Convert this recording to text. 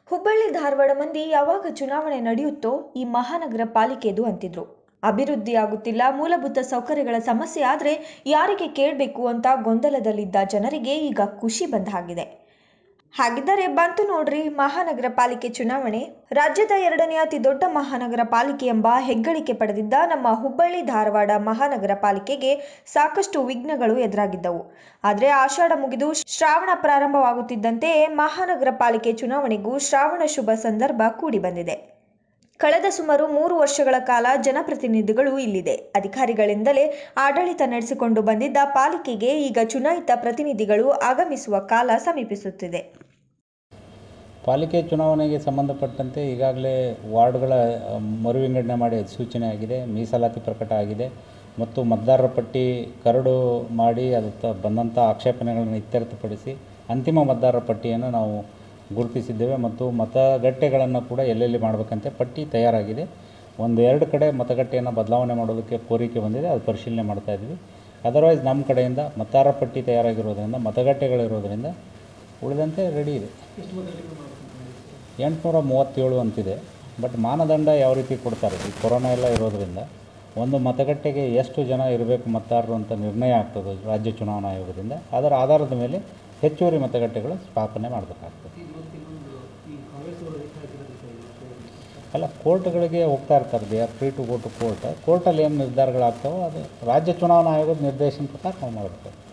ಹುಬ್ಬಳ್ಳಿ ಧಾರವಾಡ ಮಂದಿ ಯಾವಾಗ ಚುನಾವಣೆ ನಡೆಯುತ್ತೋ ಈ ಮಹಾನಗರ ಪಾಲಿಕೆದು ಅಂತಿದ್ರು ಅಭಿವೃದ್ಧಿ ಆಗುತ್ತಿಲ್ಲ ಮೂಲಭೂತ ಸೌಕರ್ಯಗಳ ಸಮಸ್ಯೆ ಆದರೆ ಯಾರಿಗೆ ಕೇಳಬೇಕು ಅಂತ ಗೊಂದಲದಲ್ಲಿದ್ದ ಜನರಿಗೆ ಈಗ ಖುಷಿ ಬಂದ ಹಾಗಿದೆ ಹಾಗಿದ್ದರೆ ಬಂತು ನೋಡ್ರಿ ಮಹಾನಗರ ಪಾಲಿಕೆ ಚುನಾವಣೆ ರಾಜ್ಯದ ಎರಡನೇ ಅತಿ ದೊಡ್ಡ ಮಹಾನಗರ ಪಾಲಿಕೆ ಎಂಬ ಹೆಗ್ಗಳಿಕೆ ಪಡೆದಿದ್ದ ನಮ್ಮ ಹುಬ್ಬಳ್ಳಿ ಧಾರವಾಡ ಮಹಾನಗರ ಪಾಲಿಕೆಗೆ ಸಾಕಷ್ಟು ವಿಘ್ನಗಳು ಎದುರಾಗಿದ್ದವು ಆದರೆ ಆಷಾಢ ಮುಗಿದು ಶ್ರಾವಣ ಪ್ರಾರಂಭವಾಗುತ್ತಿದ್ದಂತೆ ಮಹಾನಗರ ಪಾಲಿಕೆ ಚುನಾವಣೆಗೂ ಶ್ರಾವಣ ಶುಭ ಸಂದರ್ಭ ಕೂಡಿ ಬಂದಿದೆ ಕಳೆದ ಸುಮಾರು ಮೂರು ವರ್ಷಗಳ ಕಾಲ ಜನಪ್ರತಿನಿಧಿಗಳು ಇಲ್ಲಿದೆ ಅಧಿಕಾರಿಗಳಿಂದಲೇ ಆಡಳಿತ ನಡೆಸಿಕೊಂಡು ಬಂದಿದ್ದ ಪಾಲಿಕೆಗೆ ಈಗ ಚುನಾಯಿತ ಪ್ರತಿನಿಧಿಗಳು ಆಗಮಿಸುವ ಕಾಲ ಸಮೀಪಿಸುತ್ತಿದೆ ಪಾಲಿಕೆ ಚುನಾವಣೆಗೆ ಸಂಬಂಧಪಟ್ಟಂತೆ ಈಗಾಗಲೇ ವಾರ್ಡ್ಗಳ ಅ, ಮರುವಿಂಗಡಣೆ ಮಾಡಿ ಅಧಿಸೂಚನೆ ಆಗಿದೆ ಮೀಸಲಾತಿ ಪ್ರಕಟ ಆಗಿದೆ ಮತ್ತು ಮತದಾರರ ಪಟ್ಟಿ ಕರಡು ಮಾಡಿ ಅದಕ್ಕೆ ಬಂದಂಥ ಆಕ್ಷೇಪಣೆಗಳನ್ನು ಇತ್ಯರ್ಥಪಡಿಸಿ ಅಂತಿಮ ಮತದಾರರ ಪಟ್ಟಿಯನ್ನು ನಾವು ಗುರುತಿಸಿದ್ದೇವೆ ಮತ್ತು ಮತಗಟ್ಟೆಗಳನ್ನು ಕೂಡ ಎಲ್ಲೆಲ್ಲಿ ಮಾಡಬೇಕಂತೆ ಪಟ್ಟಿ ತಯಾರಾಗಿದೆ ಒಂದು ಎರಡು ಕಡೆ ಮತಗಟ್ಟೆಯನ್ನು ಬದಲಾವಣೆ ಮಾಡೋದಕ್ಕೆ ಕೋರಿಕೆ ಬಂದಿದೆ ಅದು ಪರಿಶೀಲನೆ ಮಾಡ್ತಾ ಇದ್ವಿ ಅದರ್ವೈಸ್ ನಮ್ಮ ಕಡೆಯಿಂದ ಮತದಾರರ ಪಟ್ಟಿ ತಯಾರಾಗಿರೋದ್ರಿಂದ ಮತಗಟ್ಟೆಗಳಿರೋದ್ರಿಂದ ಉಳಿದಂತೆ ರೆಡಿ ಇದೆ ಎಂಟುನೂರ ಮೂವತ್ತೇಳು ಅಂತಿದೆ ಬಟ್ ಮಾನದಂಡ ಯಾವ ರೀತಿ ಕೊಡ್ತಾರೆ ಈ ಕೊರೋನಾ ಎಲ್ಲ ಇರೋದ್ರಿಂದ ಒಂದು ಮತಗಟ್ಟೆಗೆ ಎಷ್ಟು ಜನ ಇರಬೇಕು ಮತದಾರರು ಅಂತ ನಿರ್ಣಯ ಆಗ್ತದೆ ರಾಜ್ಯ ಚುನಾವಣಾ ಆಯೋಗದಿಂದ ಅದರ ಆಧಾರದ ಮೇಲೆ ಹೆಚ್ಚುವರಿ ಮತಗಟ್ಟೆಗಳು ಸ್ಥಾಪನೆ ಮಾಡಬೇಕಾಗ್ತದೆ ಅಲ್ಲ ಕೋರ್ಟ್ಗಳಿಗೆ ಹೋಗ್ತಾ ಇರ್ತಾರೆ they are free to go to court ಕೋರ್ಟಲ್ಲಿ ಏನು ನಿರ್ಧಾರಗಳಾಗ್ತಾವೋ ಅದು ರಾಜ್ಯ ಚುನಾವಣಾ ಆಯೋಗದ ನಿರ್ದೇಶನ ಪ್ರಕಾರ ನಾವು ಮಾಡಬೇಕು